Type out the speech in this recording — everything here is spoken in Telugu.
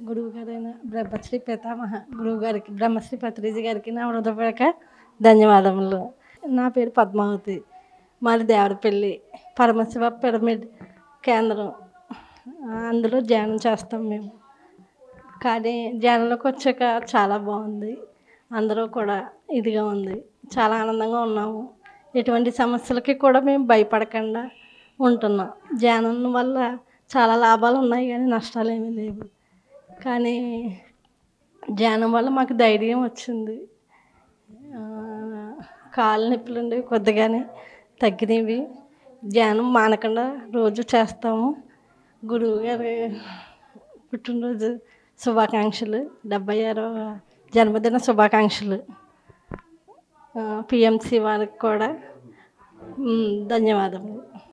గురువు గారైన బ్రహ్మశ్రీ పితామహ గురువు గారికి బ్రహ్మశ్రీ పత్రిజీ గారికి నా హృదయపూర్వక ధన్యవాదములు నా పేరు పద్మావతి మాది దేవరపల్లి పరమశివ పిరమిడ్ కేంద్రం అందులో ధ్యానం చేస్తాం మేము కానీ ధ్యానంలోకి వచ్చాక చాలా బాగుంది అందరూ కూడా ఇదిగా ఉంది చాలా ఆనందంగా ఉన్నాము ఎటువంటి సమస్యలకి కూడా మేము భయపడకుండా ఉంటున్నాం ధ్యానం వల్ల చాలా లాభాలు ఉన్నాయి కానీ నష్టాలు ఏమీ లేవు కానీ ధ్యానం వల్ల మాకు ధైర్యం వచ్చింది ఆ, కాళ్ళ నొప్పులు ఉండేవి కొద్దిగానే తగ్గినవి ధ్యానం మానకుండా రోజు చేస్తాము గురువు గారి పుట్టినరోజు శుభాకాంక్షలు డెబ్బై ఆరవ జన్మదిన శుభాకాంక్షలు పిఎంసి వారికి కూడా మ్, ధన్యవాదములు